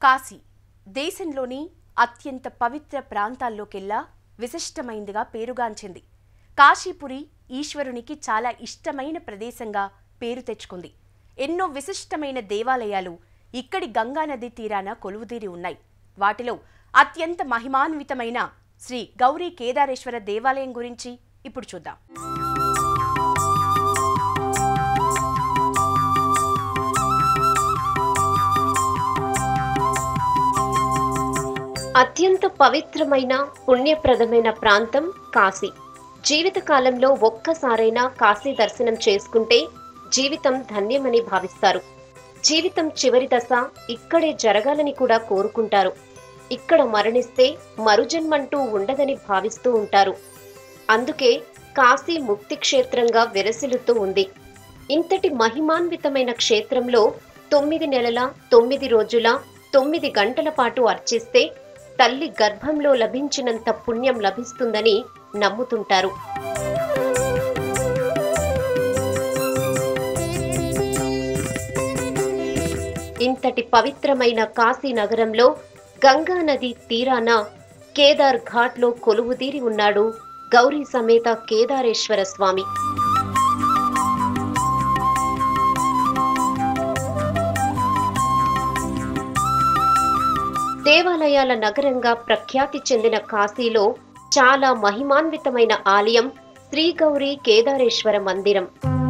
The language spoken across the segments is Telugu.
కాశీ దేశంలోని అత్యంత పవిత్ర ప్రాంతాల్లోకెల్లా విశిష్టమైందిగా పేరుగాంచింది కాశీపురి ఈశ్వరునికి చాలా ఇష్టమైన ప్రదేశంగా పేరు తెచ్చుకుంది ఎన్నో విశిష్టమైన దేవాలయాలు ఇక్కడి గంగానది తీరాన కొలువుదీరి ఉన్నాయి వాటిలో అత్యంత మహిమాన్వితమైన శ్రీ గౌరీ కేదారేశ్వర దేవాలయం గురించి ఇప్పుడు చూద్దాం అత్యంత పవిత్రమైన పుణ్యప్రదమైన ప్రాంతం కాశీ జీవితకాలంలో ఒక్కసారైనా కాశీ దర్శనం చేసుకుంటే జీవితం ధన్యమని భావిస్తారు జీవితం చివరి దశ ఇక్కడే జరగాలని కూడా కోరుకుంటారు ఇక్కడ మరణిస్తే మరుజన్మంటూ ఉండదని భావిస్తూ ఉంటారు అందుకే కాశీ ముక్తి క్షేత్రంగా విరసిల్లుతూ ఉంది ఇంతటి మహిమాన్వితమైన క్షేత్రంలో తొమ్మిది నెలల తొమ్మిది రోజుల తొమ్మిది గంటల పాటు అర్చిస్తే తల్లి గర్భంలో లభించినంత పుణ్యం లభిస్తుందని నమ్ముతుంటారు ఇంతటి పవిత్రమైన కాశీ నగరంలో గంగా నది తీరాన కేదార్ ఘాట్లో కొలువుదీరి ఉన్నాడు గౌరీ సమేత కేదారేశ్వర స్వామి దేవాలయాల నగరంగా ప్రఖ్యాతి చెందిన కాశీలో చాలా మహిమాన్వితమైన ఆలయం శ్రీ గౌరీ కేదారేశ్వర మందిరం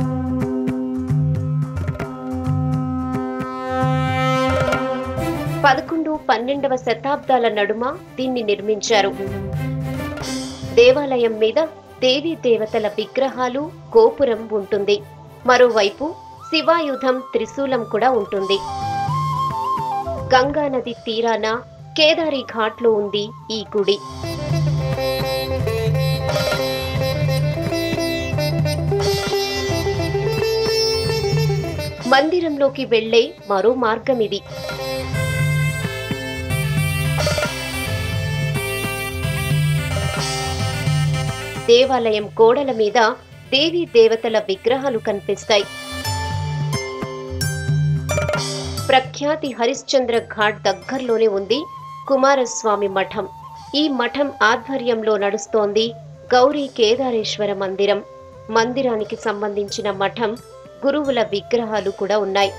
పదకొండు పన్నెండవ శతాబ్దాల నడుమ దీన్ని నిర్మించారు దేవాలయం మీద దేవీ దేవతల విగ్రహాలు గోపురం ఉంటుంది మరోవైపు శివాయుధం త్రిశూలం కూడా ఉంటుంది గంగా నది తీరాన కేదారి ఘాట్లో ఉంది ఈ గుడి మందిరంలోకి వెళ్లే మరో మార్గం ఇది దేవాలయం గోడల మీద దేవీ దేవతల విగ్రహాలు కనిపిస్తాయి ప్రఖ్యాతి హరిశ్చంద్ర ఘాట్ దగ్గరలోనే ఉంది కుమారస్వామి మఠం ఈ మఠం ఆధ్వర్యంలో నడుస్తోంది గౌరీ కేదారేశ్వర మందిరం మందిరానికి సంబంధించిన మఠం గురువుల విగ్రహాలు కూడా ఉన్నాయి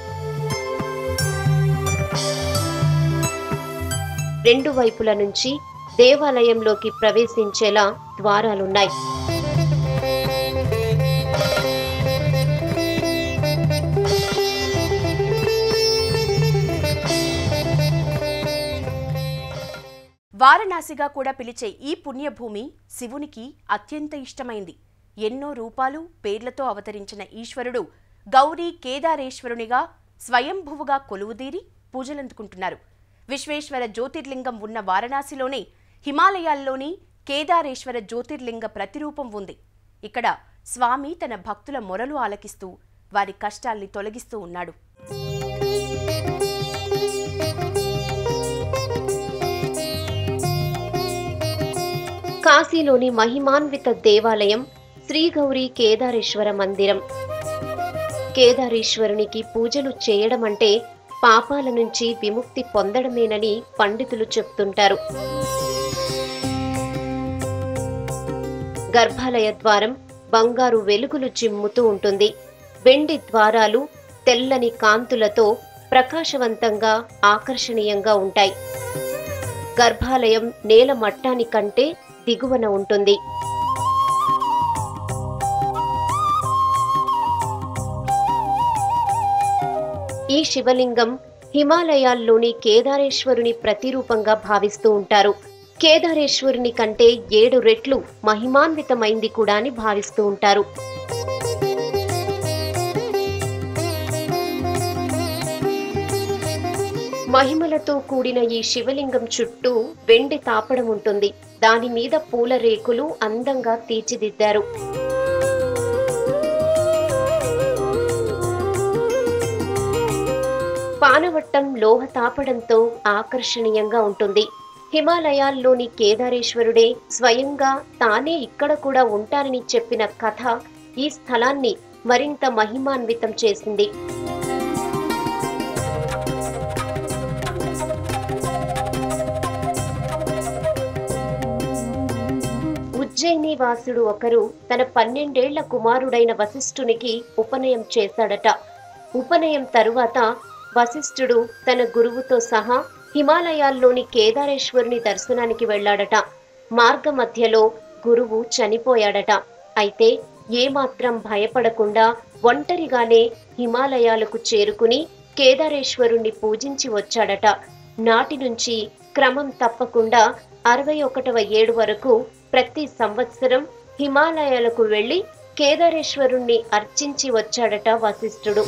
రెండు వైపుల నుంచి దేవాలయంలోకి ప్రవేశించేలా ద్వారాలున్నాయి వారణాసిగా కూడా పిలిచే ఈ పుణ్యభూమి శివునికి అత్యంత ఇష్టమైంది ఎన్నో రూపాలు పేర్లతో అవతరించిన ఈశ్వరుడు గౌరీ కేదారేశ్వరునిగా స్వయంభువుగా కొలువుదీరి పూజలందుకుంటున్నారు విశ్వేశ్వర జ్యోతిర్లింగం ఉన్న వారణాసిలోనే హిమాలయాల్లోని కేదారేశ్వర జ్యోతిర్లింగ ప్రతిరూపం ఉంది ఇక్కడ స్వామి తన భక్తుల మొరలు ఆలకిస్తూ వారి కష్టాల్ని తొలగిస్తూ ఉన్నాడు కాశీలోని మహిమాన్విత దేవాలయం శ్రీ గౌరీ కేదారేశ్వర మందిరం కేదారేశ్వరునికి పూజలు చేయడం అంటే పాపాల నుంచి విముక్తి పొందడమేనని పండితులు చెప్తుంటారు గర్భాలయ ద్వారం బంగారు వెలుగులు చిమ్ముతూ ఉంటుంది వెండి ద్వారాలు తెల్లని కాంతులతో ప్రకాశవంతంగా ఆకర్షణీయంగా ఉంటాయి గర్భాలయం నేల మట్టాని కంటే దిగువన ఉంటుంది ఈ శివలింగం హిమాలయాల్లోని కేదారేశ్వరుని ప్రతిరూపంగా భావిస్తూ ఉంటారు కేదారేశ్వరుని కంటే ఏడు రెట్లు మహిమాన్వితమైంది కూడా అని భావిస్తూ ఉంటారు మహిమలతో కూడిన ఈ శివలింగం చుట్టూ వెండి తాపడం ఉంటుంది దాని మీద పూల రేకులు అందంగా తీర్చిదిద్దారు పానవట్టం లోహ తాపడంతో ఆకర్షణీయంగా ఉంటుంది హిమాలయాల్లోని కేదారేశ్వరుడే స్వయంగా తానే ఇక్కడ కూడా ఉంటానని చెప్పిన కథ ఈ స్థలాన్ని మరింత మహిమాన్వితం చేసింది ఉజ్జయిని వాసుడు ఒకరు తన పన్నెండేళ్ల కుమారుడైన వశిష్ఠునికి ఉపనయం చేశాడట ఉపనయం తరువాత వశిష్ఠుడు తన గురువుతో సహా హిమాలయాల్లోని కేదారేశ్వరుని దర్శనానికి వెళ్ళాడట మార్గ మధ్యలో గురువు చనిపోయాడట అయితే ఏమాత్రం భయపడకుండా ఒంటరిగానే హిమాలయాలకు చేరుకుని కేదారేశ్వరుణ్ణి పూజించి వచ్చాడట నాటి నుంచి క్రమం తప్పకుండా అరవై ఒకటవ ఏడు వరకు ప్రతి సంవత్సరం హిమాలయాలకు వెళ్లి కేదారేశ్వరుణ్ణి అర్చించి వచ్చాడట వశిష్ఠుడు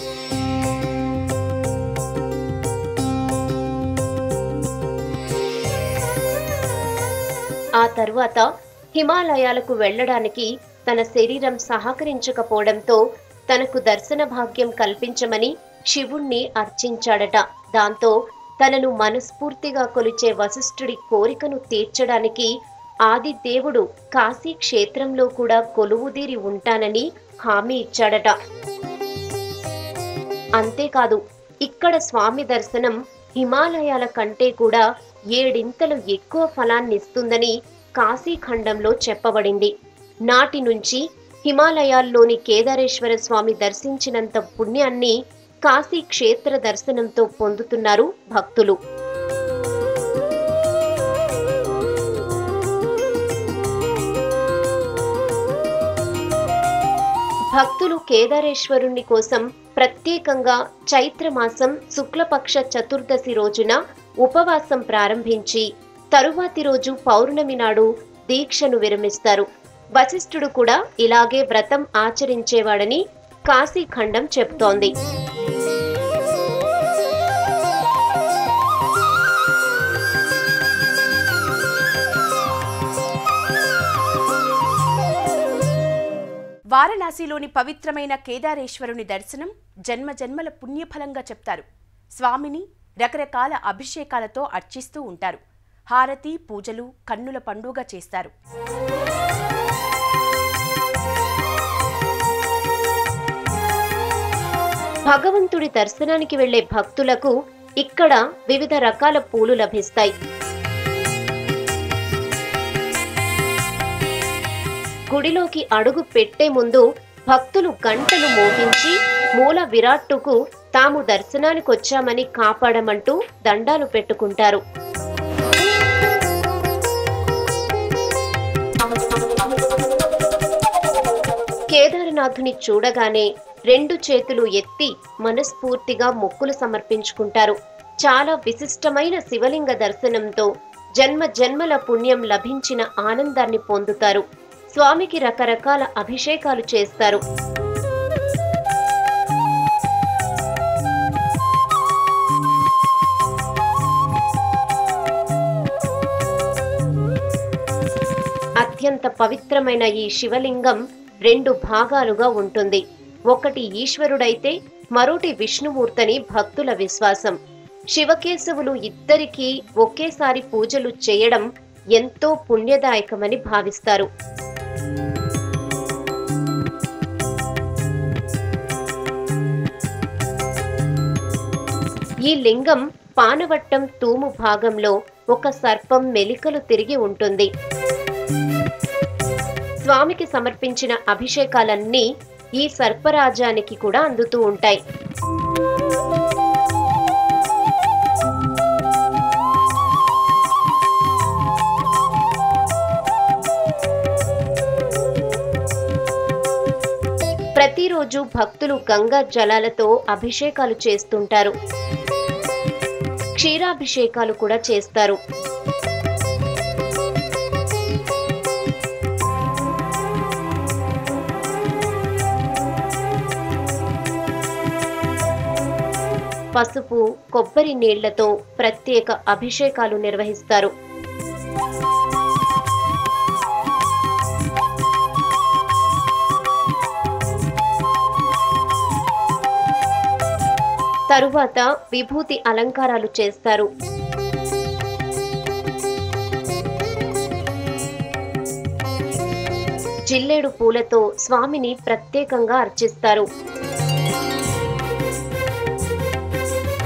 ఆ తరువాత హిమాలయాలకు వెళ్ళడానికి తన శరీరం సహకరించకపోవడంతో తనకు దర్శన భాగ్యం కల్పించమని శివుణ్ణి అర్చించాడట దాంతో తనను మనస్ఫూర్తిగా కొలిచే వశిష్ఠుడి కోరికను తీర్చడానికి ఆది దేవుడు కాశీ క్షేత్రంలో కూడా కొలువుదీరి ఉంటానని హామీ ఇచ్చాడట అంతేకాదు ఇక్కడ స్వామి దర్శనం హిమాలయాల కంటే కూడా ఏడింతలు ఎక్కువ ఫలాన్నిస్తుందని కాశీఖండంలో చెప్పబడింది నాటి నుంచి హిమాలయాల్లోని కేదారేశ్వర స్వామి దర్శించినంత పుణ్యాన్ని కాశీ క్షేత్ర దర్శనంతో పొందుతున్నారు భక్తులు భక్తులు కేదారేశ్వరుణ్ణి కోసం ప్రత్యేకంగా చైత్రమాసం శుక్లపక్ష చతుర్దశి రోజున ఉపవాసం ప్రారంభించి తరువాతి రోజు పౌర్ణమి నాడు దీక్షను విరమిస్తారు వశిష్ఠుడు కూడా ఇలాగే వ్రతం ఆచరించేవాడని కాశీఖండం చెప్తోంది వారణాసిలోని పవిత్రమైన కేదారేశ్వరుని దర్శనం జన్మ జన్మల పుణ్యఫలంగా చెప్తారు స్వామిని రకరకాల అభిషేకాలతో అర్చిస్తూ ఉంటారు హారతి పూజలు కన్నుల పండుగ చేస్తారు భగవంతుడి దర్శనానికి వెళ్లే భక్తులకు ఇక్కడ వివిధ రకాల పూలు లభిస్తాయి గుడిలోకి అడుగు పెట్టే ముందు భక్తులు గంటలు మోగించి మూల విరాట్టుకు తాము దర్శనానికొచ్చామని కాపాడమంటూ దండాలు పెట్టుకుంటారు కేదారనాథుని చూడగానే రెండు చేతులు ఎత్తి మనస్ఫూర్తిగా మొక్కులు సమర్పించుకుంటారు చాలా విశిష్టమైన శివలింగ దర్శనంతో జన్మ జన్మల పుణ్యం లభించిన ఆనందాన్ని పొందుతారు స్వామికి రకరకాల అభిషేకాలు చేస్తారు అత్యంత పవిత్రమైన ఈ శివలింగం రెండు భాగాలుగా ఉంటుంది ఒకటి ఈశ్వరుడైతే మరోటి విష్ణుమూర్తని భక్తుల విశ్వాసం శివకేశవులు ఇద్దరికీ ఒకేసారి పూజలు చేయడం ఎంతో పుణ్యదాయకమని భావిస్తారు ఈ లింగం పానవట్టం తూము భాగంలో ఒక సర్పం మెలికలు తిరిగి ఉంటుంది స్వామికి సమర్పించిన అభిషేకాలన్నీ ఈ సర్పరాజానికి కూడా అందుతూ ఉంటాయి ప్రతిరోజు భక్తులు గంగా జలాలతో అభిషేకాలు చేస్తుంటారు క్షీరాభిషేకాలు కూడా చేస్తారు పసుపు కొబ్బరి నీళ్లతో ప్రత్యేక అభిషేకాలు నిర్వహిస్తారు తరువాత విభూతి అలంకారాలు చేస్తారు జిల్లేడు పూలతో స్వామిని ప్రత్యేకంగా అర్చిస్తారు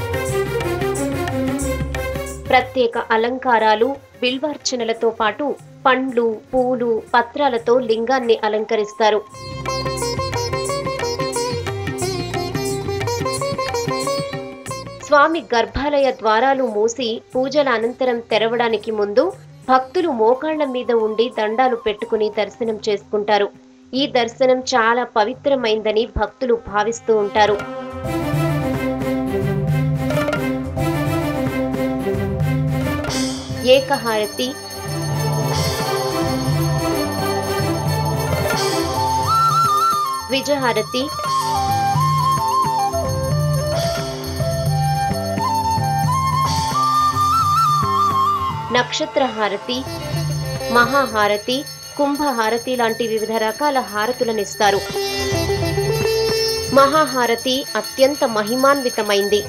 ప్రత్యేక అలంకారాలు బిల్వార్చనలతో పాటు పండ్లు పూలు పత్రాలతో లింగాన్ని అలంకరిస్తారు స్వామి గర్భాలయ ద్వారాలు మూసి పూజల అనంతరం తెరవడానికి ముందు భక్తులు మోకాళ్ల మీద ఉండి దండాలు పెట్టుకుని దర్శనం చేసుకుంటారు ఈ దర్శనం చాలా పవిత్రమైందని భక్తులు భావిస్తూ ఉంటారు ఏకహారతి ద్విజహారతి నక్షత్ర హారతి మహాహారతి కుంభహారతి లాంటి వివిధ రకాల హారతులనిస్తారు మహాహారతి అత్యంత మహిమాన్వితమైంది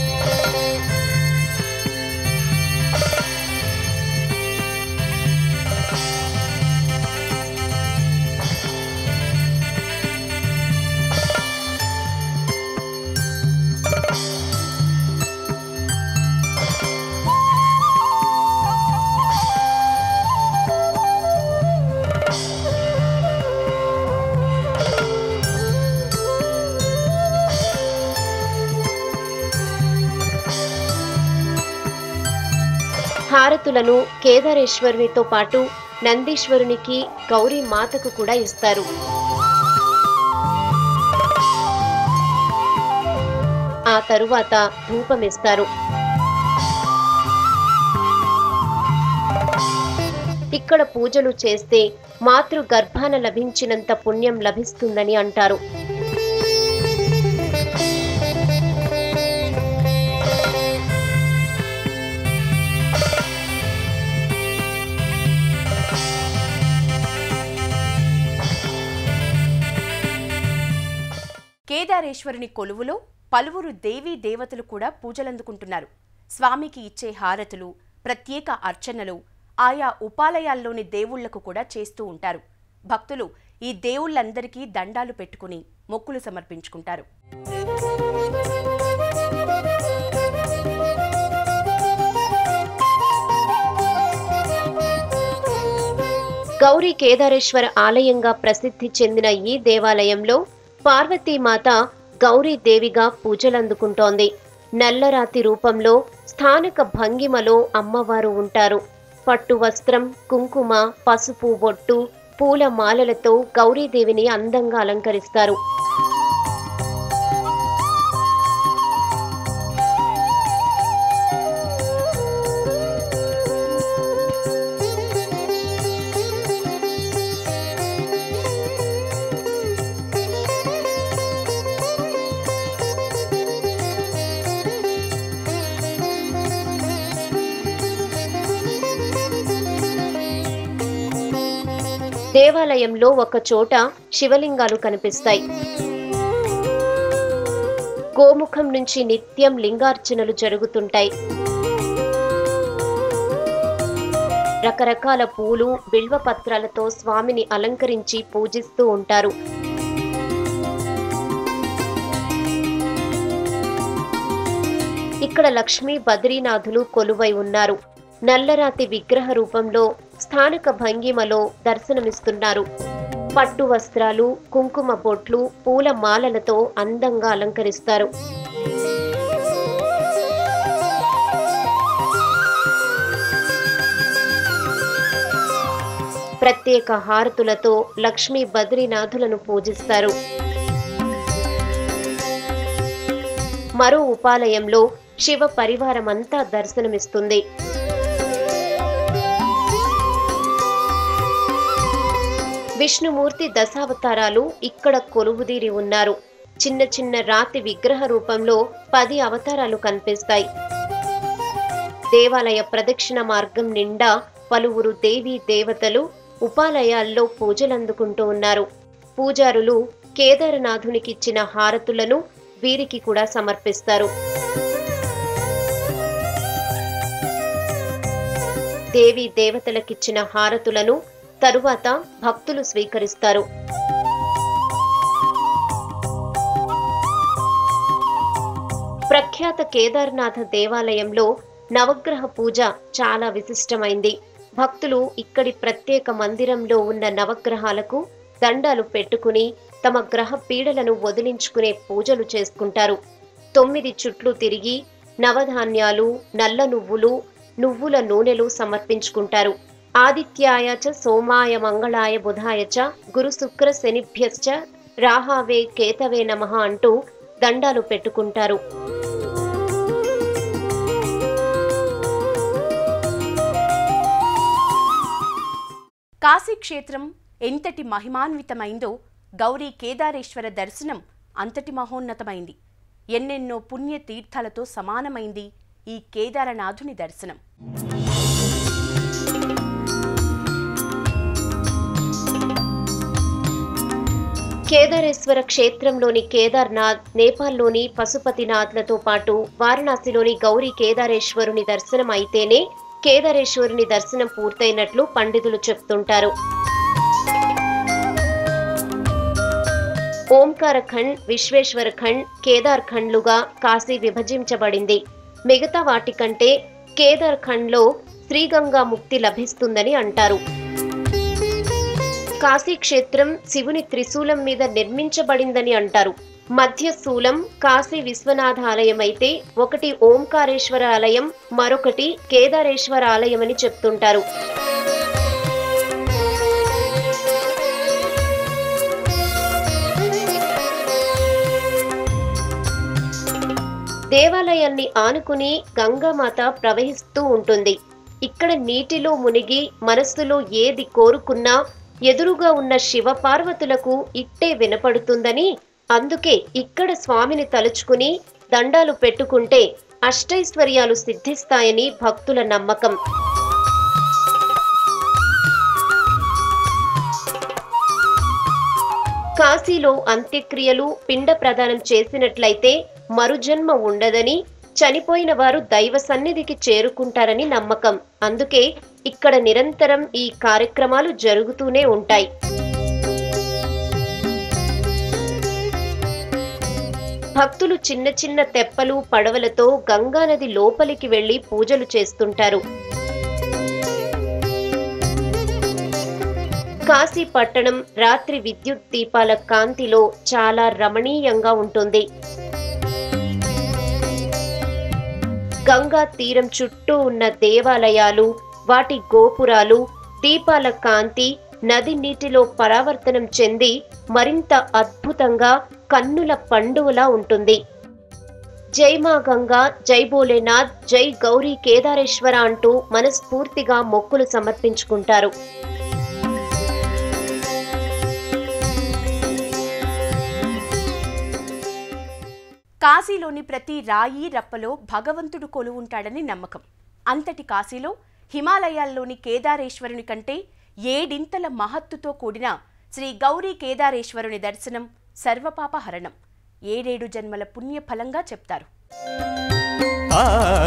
హారతులను కేదారేశ్వరునితో పాటు నందీశ్వరునికి గౌరీ మాతకు కూడా ఇస్తారు ఆ తరువాత ధూపమిస్తారు ఇక్కడ పూజలు చేస్తే మాతృ గర్భాన లభించినంత పుణ్యం లభిస్తుందని అంటారు కేదారేశ్వరుని కొలువులో పలువురు దేవీ దేవతలు కూడా పూజలందుకుంటున్నారు స్వామికి ఇచ్చే హారతులు ప్రత్యేక అర్చనలు ఆయా ఉపాలయాల్లోని దేవుళ్లకు కూడా చేస్తూ ఉంటారు భక్తులు ఈ దేవుళ్ళందరికీ దండాలు పెట్టుకుని మొక్కులు సమర్పించుకుంటారు గౌరీ కేదారేశ్వర ఆలయంగా ప్రసిద్ధి చెందిన ఈ దేవాలయంలో పార్వతీమాత గౌరీదేవిగా పూజలందుకుంటోంది నల్లరాతి రూపంలో స్థానిక భంగిమలో అమ్మవారు ఉంటారు పట్టు వస్త్రం కుంకుమ పసుపు బొట్టు పూల మాలలతో గౌరీదేవిని అందంగా అలంకరిస్తారు దేవాలయంలో ఒక చోట శివలింగాలు కనిపిస్తాయి గోముఖం నుంచి నిత్యం లింగార్చనలు జరుగుతుంటాయి రకరకాల పూలు బిల్వ పత్రాలతో స్వామిని అలంకరించి పూజిస్తూ ఉంటారు ఇక్కడ లక్ష్మీ బద్రీనాథులు కొలువై ఉన్నారు నల్లరాతి విగ్రహ రూపంలో స్థానిక భంగిమలో దర్శనమిస్తున్నారు పట్టు వస్త్రాలు కుంకుమ బొట్లు పూల మాలలతో అందంగా అలంకరిస్తారు ప్రత్యేక హారతులతో లక్ష్మీ బద్రీనాథులను పూజిస్తారు మరో ఉపాలయంలో శివ పరివారమంతా దర్శనమిస్తుంది విష్ణుమూర్తి దశావతారాలు ఇక్కడ కొలువుదీరి ఉన్నారు చిన్న చిన్న రాతి విగ్రహ రూపంలో పది అవతారాలు కనిపిస్తాయి దేవాలయ ప్రదక్షిణ మార్గం నిండా పలువురు దేవీ దేవతలు ఉపాలయాల్లో పూజలందుకుంటూ ఉన్నారు పూజారులు కేదారనాథునికిచ్చిన హారతులను వీరికి కూడా సమర్పిస్తారు దేవీ దేవతలకిచ్చిన హారతులను తరువాత భక్తులు స్వీకరిస్తారు ప్రఖ్యాత కేదార్నాథ దేవాలయంలో నవగ్రహ పూజ చాలా విశిష్టమైంది భక్తులు ఇక్కడి ప్రత్యేక మందిరంలో ఉన్న నవగ్రహాలకు దండాలు పెట్టుకుని తమ గ్రహ పీడలను వదిలించుకునే పూజలు చేసుకుంటారు తొమ్మిది చుట్లు తిరిగి నవధాన్యాలు నల్ల నువ్వులు నువ్వుల నూనెలు సమర్పించుకుంటారు ఆదిత్యాయ చ సోమాయ మంగళాయ బుధాయ చ గురు శుక్ర శనిభ్యశ్చ రాహావే కేతవే నమః అంటూ దండాలు పెట్టుకుంటారు కాశీక్షేత్రం ఎంతటి మహిమాన్వితమైందో గౌరీ కేదారేశ్వర దర్శనం అంతటి మహోన్నతమైంది ఎన్నెన్నో పుణ్య తీర్థాలతో సమానమైంది ఈ కేదారనాథుని దర్శనం కేదారేశ్వర క్షేత్రంలోని కేదార్నాథ్ నేపాల్లోని పశుపతినాథ్లతో పాటు వారణాసిలోని గౌరీ కేదారేశ్వరుని దర్శనం అయితేనే కేదారేశ్వరుని దర్శనం పూర్తయినట్లు పండితులు చెప్తుంటారు ఓంకార ఖండ్ విశ్వేశ్వర ఖండ్ కేదార్ ఖండ్లుగా కాశీ విభజించబడింది మిగతా వాటికంటే కేదార్ ఖండ్లో శ్రీగంగా ముక్తి లభిస్తుందని అంటారు కాశీ క్షేత్రం శివుని త్రిశూలం మీద నిర్మించబడిందని అంటారు మధ్య శూలం కాశీ విశ్వనాథ ఆలయం అయితే ఒకటి ఓంకారేశ్వర ఆలయం మరొకటి కేదారేశ్వర ఆలయం అని చెప్తుంటారు దేవాలయాన్ని ఆనుకుని గంగామాత ప్రవహిస్తూ ఉంటుంది ఇక్కడ నీటిలో మునిగి మనస్సులో ఏది కోరుకున్నా ఎదురుగా ఉన్న శివపార్వతులకు ఇట్టే వినపడుతుందని అందుకే ఇక్కడ స్వామిని తలుచుకుని దండాలు పెట్టుకుంటే అష్టైశ్వర్యాలు సిద్ధిస్తాయని భక్తుల నమ్మకం కాశీలో అంత్యక్రియలు పిండ ప్రదానం చేసినట్లయితే మరుజన్మ ఉండదని చనిపోయిన వారు దైవ సన్నిధికి చేరుకుంటారని నమ్మకం అందుకే ఇక్కడ నిరంతరం ఈ కార్యక్రమాలు జరుగుతూనే ఉంటాయి భక్తులు చిన్న చిన్న తెప్పలు పడవలతో గంగానది లోపలికి వెళ్లి పూజలు చేస్తుంటారు కాశీ పట్టణం రాత్రి విద్యుత్ దీపాల కాంతిలో చాలా రమణీయంగా ఉంటుంది గంగా తీరం చుట్టూ ఉన్న దేవాలయాలు వాటి గోపురాలు దీపాల కాంతి నది నీటిలో పరావర్తనం చెంది మరింత అద్భుతంగా కన్నుల పండువలా ఉంటుంది జై మా గంగా జై భోలేనాథ్ జై గౌరీ కేదారేశ్వర అంటూ మనస్ఫూర్తిగా మొక్కులు సమర్పించుకుంటారు కాశీలోని ప్రతి రాయి రప్పలో భగవంతుడు కొలువుంటాడని నమ్మకం అంతటి కాశీలో హిమాలయాల్లోని కేదారేశ్వరుని కంటే ఏడింతల మహత్తుతో కూడిన శ్రీ గౌరీ కేదారేశ్వరుని దర్శనం సర్వపాపహరణం ఏడేడు జన్మల పుణ్య ఫలంగా చెప్తారు ఆ